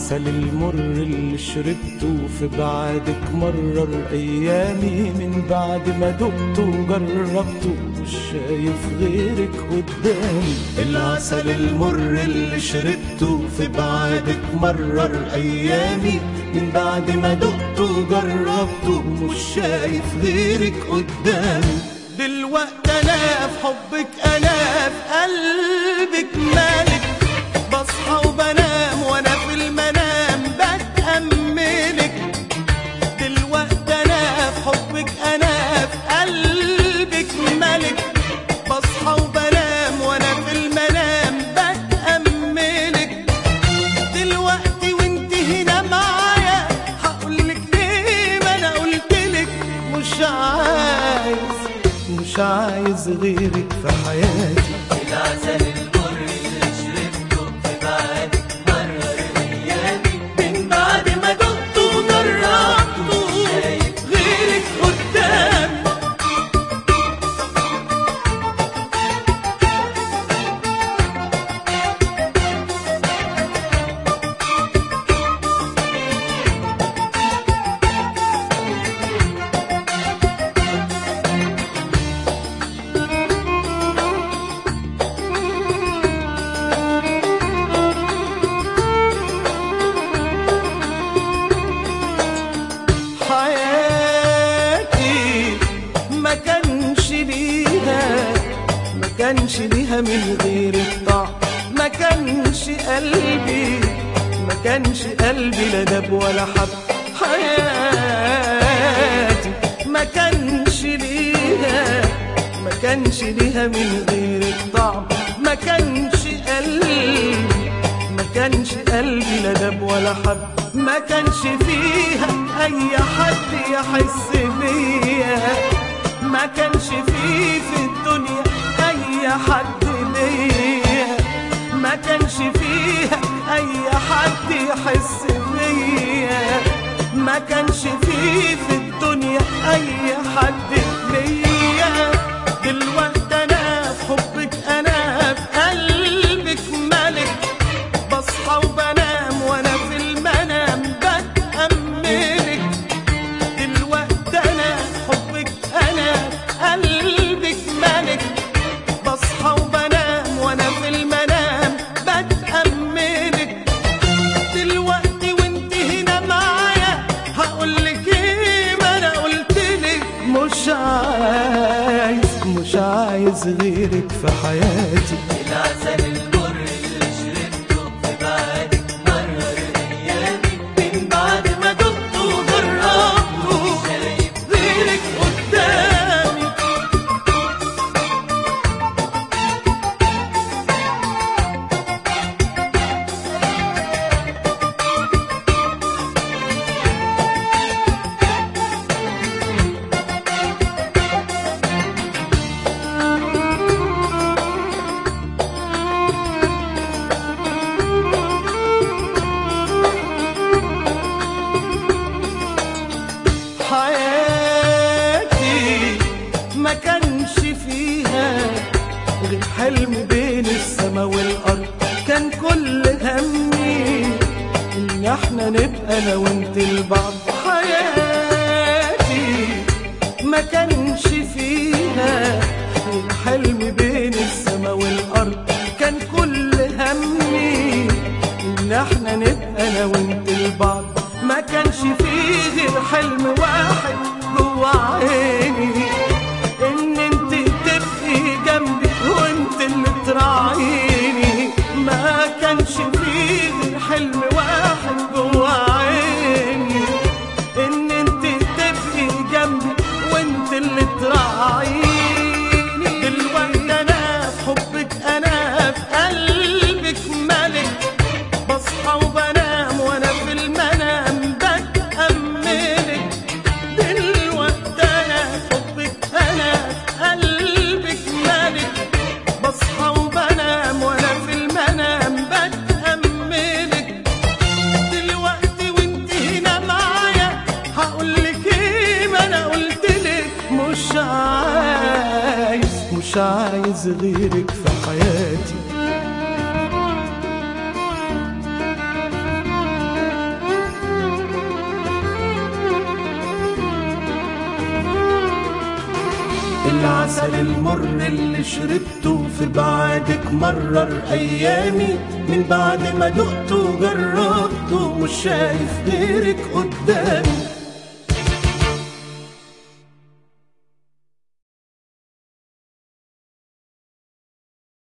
العسل المر اللي شربته في بعدك مرر ايامي من بعد ما دقته وجربته مش شايف غيرك قدامي العسل المر اللي شربته في بعدك مرر ايامي من بعد ما دقته وجربته مش شايف غيرك قدامي دلوقتي انا في حبك انا في قلبك مالك بصحى وبنام وانا في المنام بتأملك دلوقتي انا في حبك انا في قلبك ملك بصحى وبنام وانا في المنام بتأملك دلوقتي وانت هنا معايا هقولك ليه ما انا قلتلك مش عايز مش عايز غيرك في حياتي العسل المر اللي شربته في بعدك مرر ايامي من بعد ما دقت وجربت غيرك قدامي حياتي ما كانش ليها ما كانش ليها من غير الطعم ما كانش قلبي ما كانش قلبي لا داب ولا حب حياتي ما كانش ليها ما كانش ليها من غير الطعم ما كانش قلبي ما كانش قلبي لا داب ولا حب ما كانش فيها اي حد يحس بيا ما كانش فيه في الدنيا اي حد ليا ما كانش فيها اي حد يحس بيا ما كانش فيه في الدنيا اي حد ليا دلوقتي انا في حبك انا في قلبك ملك بصحى وبنام وانا في المنام بتأملك دلوقتي انا في حبك انا في قلبك ملك بصحى وبنام وانا في المنام بتأملك دلوقتي وانت هنا معايا هقولك ايه ما انا قلتلك مش عايز مش عايز غيرك في حياتي العسل المر اللي شربته في بعدك مرر ايامي من بعد ما دقت وجربت غيرك قدامي حياتي ما كانش فيها غير حلم بين السما والارض كان كل همي ان احنا نبقى انا وانت لبعض حياتي ما كانش فيها غير حلم بين السما والارض كان كل همي ان احنا نبقى انا وانت لبعض ما كانش فيه غير حلم واحد جوا عيني ان انت تبقي جنبي وانت اللي تراعيني ما كانش فيه غير حلم واحد جوا عيني ان انت تبقي جنبي وانت اللي تراعيني دلوقتي انا في حبك انا في قلبك ملك بصحى وبنام وانا في المنام بتأملك دلوقتي انا في حبك انا في قلبك ملك بصحى وبنام وانا في المنام بتأملك دلوقتي وانت هنا معايا هقولك ايه ما انا قلتلك مش عايز مش عايز غيرك في حياتي العسل المر اللي شربته في بعدك مرر ايامي من بعد ما دقته وجربته مش شايف غيرك قدامي